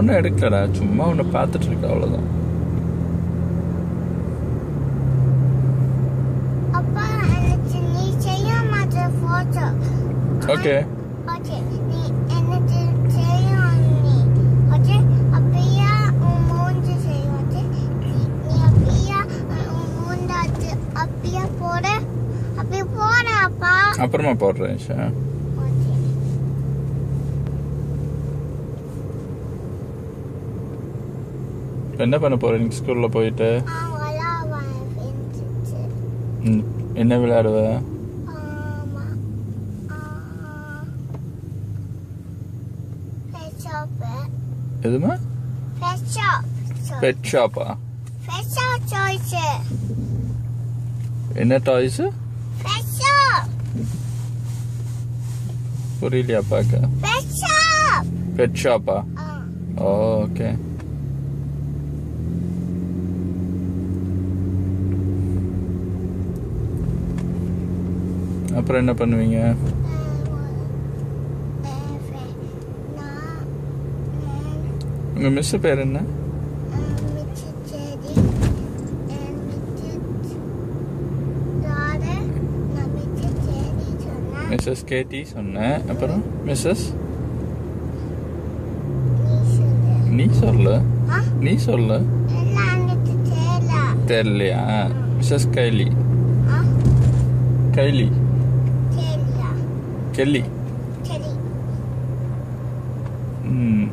ஒன்றும் எடுக்கலடா சும்மா ஒன்று பார்த்துட்டு இருக்க அவ்வளோதான் அப்பா எனக்கு நீ செய்ய மாட்ட போட்டோ ஓகே ஓகே நீ எனக்கு செய்யும் நீ ஓகே அப்படியா உன் மூஞ்சி செய்யும் ஓகே நீ நீ அப்படியா உன் மூண்டாச்சு அப்படியா போட அப்படி போட அப்பா அப்புறமா போடுறேன் ஷா ஓகே என்ன பண்ண போற இன்னைக்கு ஸ்கூலில் போயிட்டு அவளா வந்துச்சு ம், என்ன விளையாடுவ ஆமா Pet shop. எதுமா Pet shop. பெட் ஷாப்பா Pet shop choice. என்ன டாய்ஸு Pet shop. புரியலையா பார்க்க Pet shop. பெட் ஷாப்பா Ah. ஓகே அப்புறம் என்ன பண்ணுவீங்க உங்க மிஸ் பேர் என்ன மிஸ்ஸஸ் கேடி சொன்னேன் அப்புறம் மிஸ்ஸஸ் நீ சொல்ல நீ சொல்ல தெரியலையா மிஸ்ஸஸ் கைலி கைலி கெல்லி ம்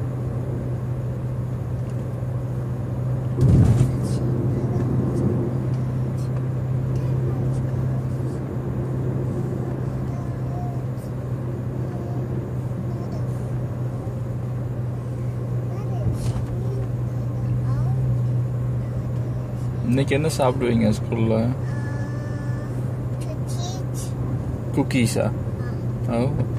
இன்னைக்கு என்ன சாப்பிடுவீங்க ஸ்கூல்ல குக்கீஸா ஓ